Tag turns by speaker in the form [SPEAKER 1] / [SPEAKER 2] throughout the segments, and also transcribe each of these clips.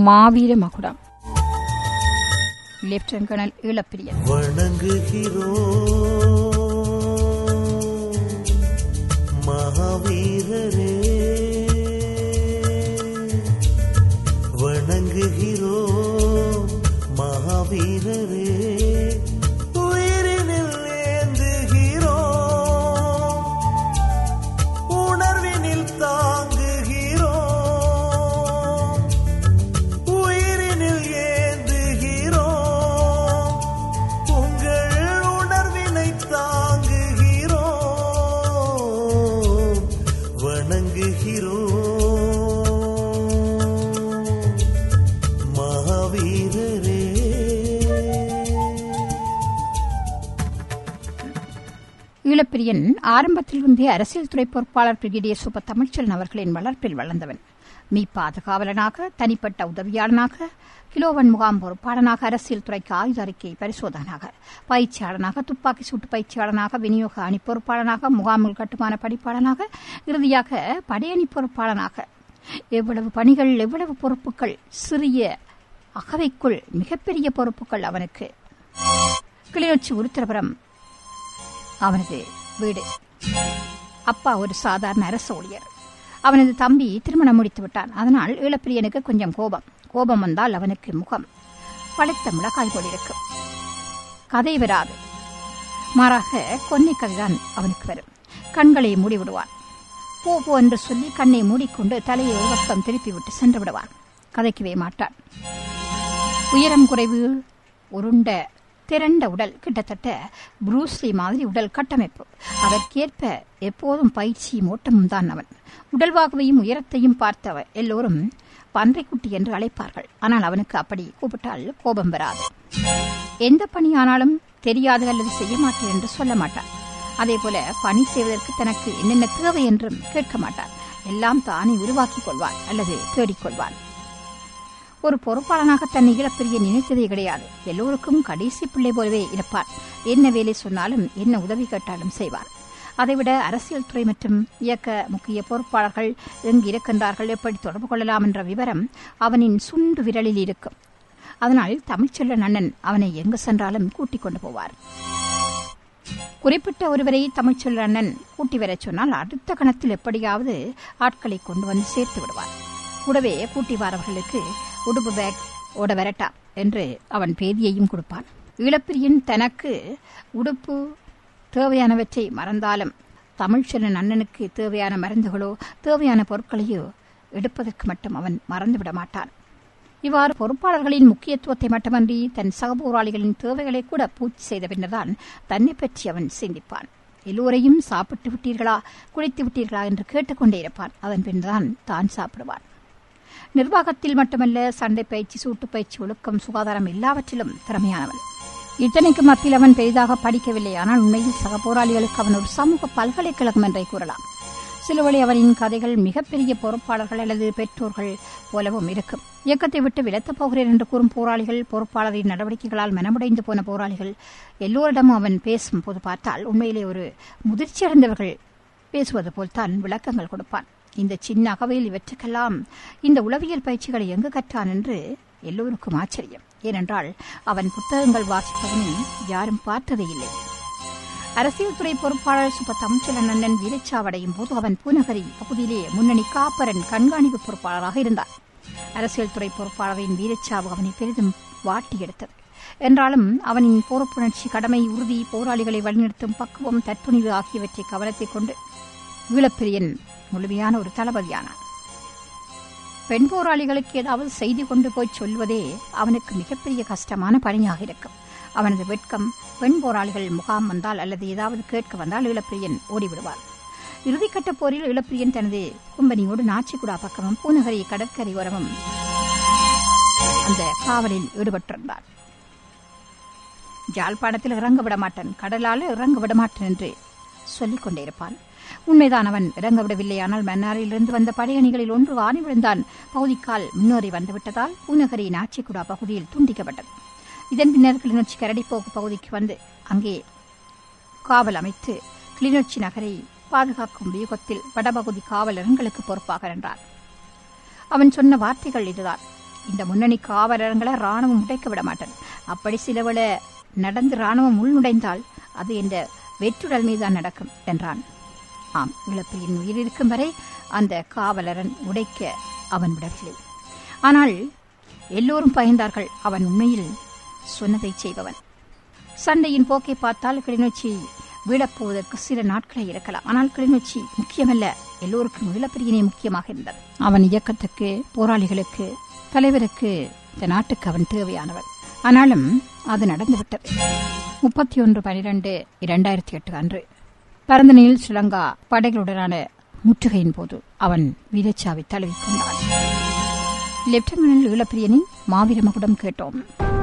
[SPEAKER 1] மாவீர மகுடம் lieutenant colonel ஈழப்பிரியன்
[SPEAKER 2] வணங்குகிறோம் மகாவீரரே வணங்குகிறோம் மகாவீரரே உயிரினில் ஏந்துகிறோம் உணர்வினில் தாங்குகிறோம் உயிரினில் ஏந்துகிறோம் உங்கள் உணர்வினை தாங்குகிறோம் வணங்குகிறோம் மகாவீரரே
[SPEAKER 1] ஈழப்பிரியன் ஆரம்பத்திலிருந்தே அரசியல் துறை பொறுப்பாளர் பிரிகேடியர் சுப தமிழ்ச்செல்வன் அவர்களின் வளர்ப்பில் வளர்ந்தவன் மீ பாதுகாவலனாக தனிப்பட்ட உதவியாளனாக கிலோவன் முகாம் பொறுப்பாளனாக அரசியல் துறைக்கு ஆயுத அறிக்கை பரிசோதனாக பயிற்சியாளனாக துப்பாக்கி சூட்டு பயிற்சியாளனாக விநியோக அணி பொறுப்பாளனாக முகாம்கள் கட்டுமான படிப்பாளனாக இறுதியாக படையணி பொறுப்பாளனாக எவ்வளவு பணிகள் எவ்வளவு பொறுப்புகள் சிறிய அகவைக்குள் மிகப்பெரிய பொறுப்புகள் அவனுக்கு கிளிநொச்சி உருத்திரபுரம் அவனது வீடு அப்பா ஒரு சாதாரண அரசு ஊழியர் அவனது தம்பி திருமணம் முடித்து விட்டான் அதனால் ஈழப்பிரியனுக்கு கொஞ்சம் கோபம் கோபம் வந்தால் அவனுக்கு முகம் பழுத்த மிளகாய் போல் இருக்கும் கதை வராது மாறாக கொன்னை கதைதான் அவனுக்கு வரும் கண்களை மூடிவிடுவான் போ போ என்று சொல்லி கண்ணை மூடிக்கொண்டு தலையை ஒரு பக்கம் திருப்பிவிட்டு சென்று விடுவான் கதைக்கவே மாட்டான் உயரம் குறைவு உருண்ட திரண்ட உடல் கிட்டத்தட்ட புரூஸ்லி மாதிரி உடல் கட்டமைப்பு அதற்கேற்ப எப்போதும் பயிற்சியும் ஓட்டமும் தான் அவன் உடல்வாகுவையும் உயரத்தையும் பார்த்தவ எல்லோரும் பன்றைக்குட்டி என்று அழைப்பார்கள் ஆனால் அவனுக்கு அப்படி கூப்பிட்டால் கோபம் வராது எந்த பணியானாலும் தெரியாது அல்லது செய்ய மாட்டேன் என்று சொல்ல மாட்டான் அதே போல பணி செய்வதற்கு தனக்கு என்னென்ன தேவை என்றும் கேட்க மாட்டான் எல்லாம் தானே உருவாக்கிக் கொள்வான் அல்லது தேடிக்கொள்வான் ஒரு பொறுப்பாளனாக தன்னை இழப்பிரிய நினைத்ததே கிடையாது எல்லோருக்கும் கடைசி பிள்ளை போலவே இருப்பார் என்ன வேலை சொன்னாலும் என்ன உதவி கேட்டாலும் செய்வார் அதைவிட அரசியல் துறை மற்றும் இயக்க முக்கிய பொறுப்பாளர்கள் எங்கு இருக்கின்றார்கள் எப்படி தொடர்பு கொள்ளலாம் என்ற விவரம் அவனின் சுண்டு விரலில் இருக்கும் அதனால் தமிழ்ச்செல்வன் அண்ணன் அவனை எங்கு சென்றாலும் கூட்டிக் கொண்டு போவார் குறிப்பிட்ட ஒருவரை தமிழ்ச்செல்வன் அண்ணன் கூட்டி வரச் சொன்னால் அடுத்த கணத்தில் எப்படியாவது ஆட்களை கொண்டு வந்து சேர்த்து விடுவார் கூடவே கூட்டி வரவர்களுக்கு உடுப்பு பேக் ஓட வரட்டா என்று அவன் பேதியையும் கொடுப்பான் ஈழப்பிரியன் தனக்கு உடுப்பு தேவையானவற்றை மறந்தாலும் தமிழ்ச்செல்வன் அண்ணனுக்கு தேவையான மருந்துகளோ தேவையான பொருட்களையோ எடுப்பதற்கு மட்டும் அவன் மறந்துவிட மாட்டான் இவ்வாறு பொறுப்பாளர்களின் முக்கியத்துவத்தை மட்டுமன்றி தன் சகபோராளிகளின் தேவைகளை கூட பூர்த்தி செய்த பின்னர்தான் தன்னை பற்றி அவன் சிந்திப்பான் எல்லோரையும் சாப்பிட்டு விட்டீர்களா குளித்து விட்டீர்களா என்று கேட்டுக்கொண்டே இருப்பான் அதன் பின்தான் தான் சாப்பிடுவான் நிர்வாகத்தில் மட்டுமல்ல சண்டை பயிற்சி சூட்டு பயிற்சி ஒழுக்கம் சுகாதாரம் எல்லாவற்றிலும் திறமையானவன் இத்தனைக்கு மத்தியில் அவன் பெரிதாக படிக்கவில்லை ஆனால் உண்மையில் சக போராளிகளுக்கு அவன் ஒரு சமூக பல்கலைக்கழகம் என்றே கூறலாம் சிலவழி அவனின் கதைகள் மிகப்பெரிய பொறுப்பாளர்கள் அல்லது பெற்றோர்கள் போலவும் இருக்கும் இயக்கத்தை விட்டு விலத்தப் போகிறேன் என்று கூறும் போராளிகள் பொறுப்பாளரின் நடவடிக்கைகளால் மனமுடைந்து போன போராளிகள் எல்லோரிடமும் அவன் பேசும் போது பார்த்தால் உண்மையிலே ஒரு முதிர்ச்சியடைந்தவர்கள் பேசுவது போல்தான் விளக்கங்கள் கொடுப்பான் இந்த சின்ன அகவையில் இவற்றுக்கெல்லாம் இந்த உளவியல் பயிற்சிகளை எங்கு கற்றான் என்று எல்லோருக்கும் ஆச்சரியம் ஏனென்றால் அவன் புத்தகங்கள் வாசிப்பவனை யாரும் பார்த்ததே இல்லை அரசியல் துறை பொறுப்பாளர் சுப தமிழ்ச்செல்வன் அண்ணன் வீரச்சாவடையும் போது அவன் பூநகரி பகுதியிலே முன்னணி காப்பரன் கண்காணிப்பு பொறுப்பாளராக இருந்தார் அரசியல் துறை பொறுப்பாளரின் வீரச்சாவு அவனை பெரிதும் வாட்டி எடுத்தது என்றாலும் அவனின் பொறுப்புணர்ச்சி கடமை உறுதி போராளிகளை வழிநடத்தும் பக்குவம் தற்புணிவு ஆகியவற்றை கவனத்தைக் கொண்டு ஈழப்பிரியன் முழுமையான ஒரு தளபதியானான் பெண் போராளிகளுக்கு ஏதாவது செய்தி கொண்டு போய் சொல்வதே அவனுக்கு மிகப்பெரிய கஷ்டமான பணியாக இருக்கும் அவனது வெட்கம் பெண் போராளிகள் முகாம் வந்தால் அல்லது ஏதாவது கேட்க வந்தால் இளப்பிரியன் ஓடிவிடுவார் இறுதிக்கட்ட போரில் இளப்பிரியன் தனது கும்பனியோடு நாச்சிக்குடா பக்கமும் பூநகரி கடற்கரை ஓரமும் அந்த காவலில் ஈடுபட்டிருந்தார் ஜாழ்ப்பாணத்தில் இறங்க விடமாட்டான் கடலால் இறங்க விடமாட்டான் என்று சொல்லிக் கொண்டே இருப்பான் உண்மைதான் அவன் இறங்க விடவில்லையானால் மன்னாரிலிருந்து வந்த படையணிகளில் ஒன்று ஆணி விழுந்தான் பகுதிக்கால் முன்னேறி வந்துவிட்டதால் பூநகரி நாச்சிக்குடா பகுதியில் துண்டிக்கப்பட்டது இதன் பின்னர் கிளிநொச்சி கரடிப்போக்கு பகுதிக்கு வந்து அங்கே காவல் அமைத்து கிளிநொச்சி நகரை பாதுகாக்கும் வியூகத்தில் வடபகுதி காவலர்களுக்கு பொறுப்பாக நின்றார் அவன் சொன்ன வார்த்தைகள் இதுதான் இந்த முன்னணி காவலர்களை ராணுவம் உடைக்க விட மாட்டேன் அப்படி சிலவள நடந்து ராணுவம் உள்நுழைந்தால் அது என்ற வெற்றுடல் மீதுதான் நடக்கும் என்றான் ஆம் இழப்பிரியின் உயிர் இருக்கும் வரை அந்த காவலரன் உடைக்க அவன் விடவில்லை ஆனால் எல்லோரும் பயந்தார்கள் அவன் உண்மையில் சொன்னதை செய்பவன் சண்டையின் போக்கை பார்த்தால் கிளிநொச்சி வீழப்போவதற்கு சில நாட்களே இருக்கலாம் ஆனால் கிளிநொச்சி முக்கியமல்ல எல்லோருக்கும் இளப்பிரியனே முக்கியமாக இருந்தது அவன் இயக்கத்துக்கு போராளிகளுக்கு தலைவருக்கு இந்த நாட்டுக்கு அவன் தேவையானவன் ஆனாலும் அது நடந்துவிட்டது முப்பத்தி ஒன்று பனிரெண்டு இரண்டாயிரத்தி எட்டு அன்று பரந்தனில் ஸ்ரீலங்கா படைகளுடனான முற்றுகையின் போது அவன் வீரச்சாவை தழுவிக்கொண்டான் லெப்டினன்ட் ஈழப்பிரியனின் மாவீர மகுடம் கேட்டோம்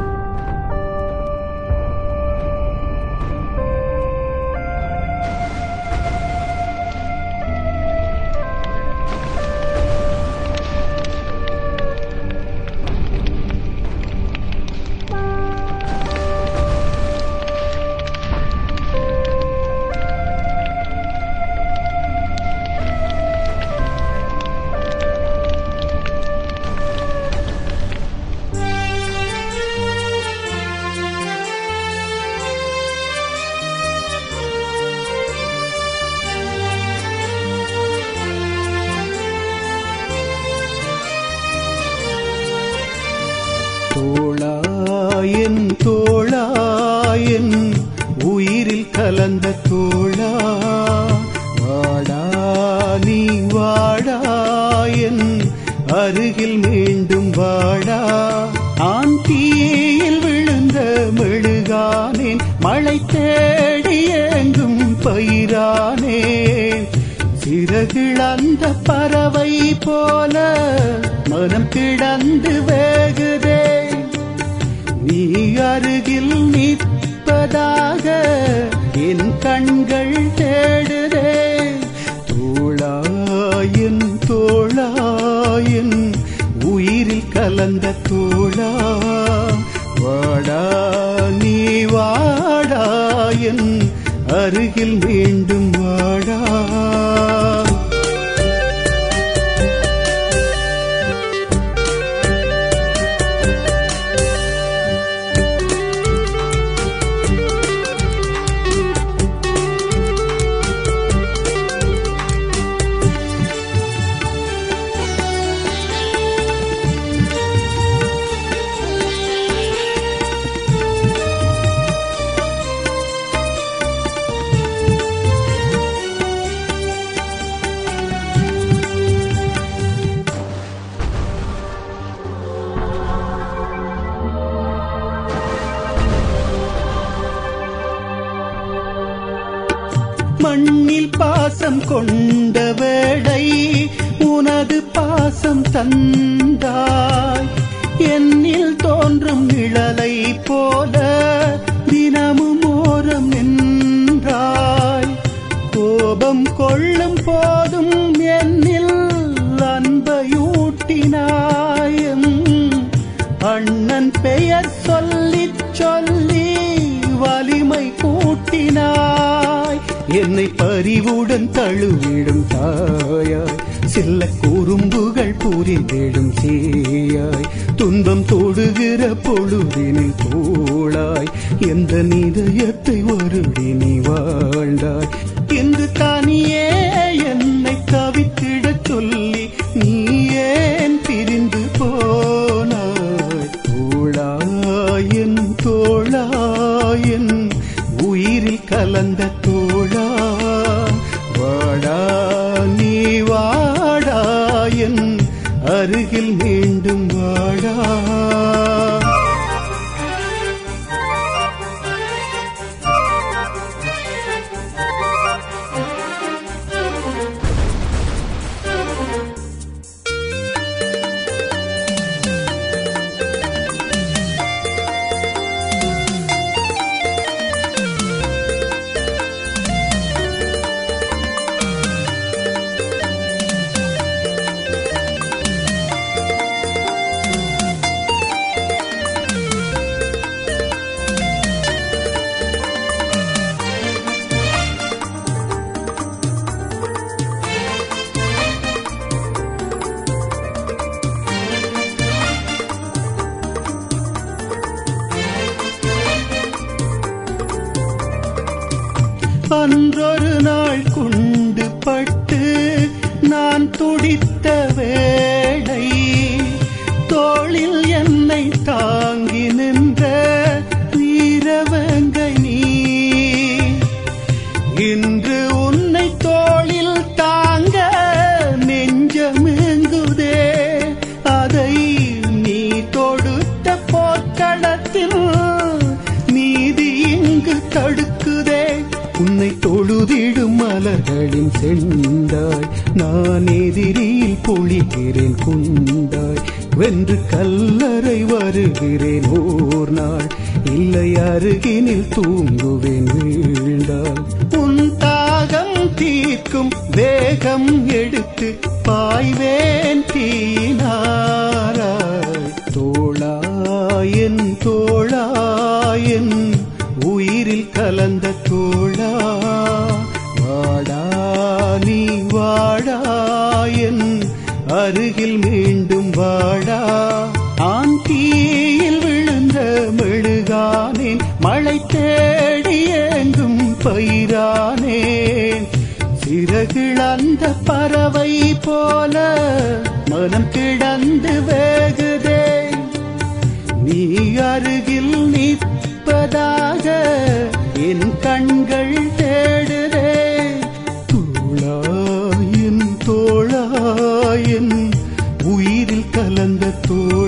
[SPEAKER 2] தோளாயன் தோளாயன் உயிரில் கலந்த தோளா வாடா நீ வாடாயன் அருகில் மீண்டும் வாடா ஆன் தீயில் விழுந்த மெழுகானேன் மழை தேடி எங்கும் பயிரானேன் சிறகிழந்த பறவை போல மனம் கிடந்து வேகுதே நீ அருகில் நிற்பதாக என் கண்கள் தேடுதே தோளாயின் தோளாயின் உயிரில் கலந்த தோளா வாடா நீ வாடாயின் அருகில் மீண்டும் வாடா மண்ணில் பாசம் கொண்ட வேளை உனது பாசம் தந்தாய் என்னில் தோன்றும் நிழலை போல தினமும் ஓரம் நின்றாய் கோபம் கொள்ளும் போதும் என்னில் அன்பையூட்டினாய் என் அண்ணன் பெயர் சொல்லிச் சொல்லி வலிமை கூட்டினாய் என்னை பரிவுடன் தழுவிடும் தாயாய் சில்ல குறும்புகள் புரிந்திடும் சீயாய் துன்பம் தொடுகிற பொழுதினில் தோளாய் எந்த நிதயத்தை வருடி நீ வாழ்ந்தாய் இன்று தனியே என்னை தவித்திடச் சொல்லி நீ ஏன் பிரிந்து போனாய் தோளாயன் தோளாயன் உயிரில் கலந்த தோளா வாடா நீ வாடாயன் அருகில் மீண்டும் வாடா நான் துடித்த வேளை தோளில் என்னை தாங்கி நின்ற வீரவங்கை நீ இன்று உன்னை தோளில் தாங்க நெஞ்சமெங்குதே அதை நீ தொடுத்த போர்க்களத்தில் நீதி இங்கு தடுக்குதே உன்னை தொழுதிடும் மலர்களின் செந்தாய் நான் எதிரில் பொழிகிறேன் குந்தாய் வென்று கல்லறை வருகிறேன் ஓர் நாள் இல்லை அருகினில் தூங்குவேன் வீழ்ந்தாள் உன் தாகம் தீர்க்கும் வேகம் எடுத்து பாய்வேன் தீனாராய் தோளாயன் தோளாயன் உயிரில் கலந்த தோழா வாடா நீ வாடாயன் அருகில் மீண்டும் வாடா ஆன் தீயில் விழுந்த மெழுகானேன் மழை தேடி எங்கும் பயிரானேன் சிறகிழந்த பறவை போல மனம் கிடந்து வேகுதே நீ அருகில் நிற்பதாக என் கண்கள் தேடுதே தோளாயின் தோளாயின் உயிரில் கலந்த தோழா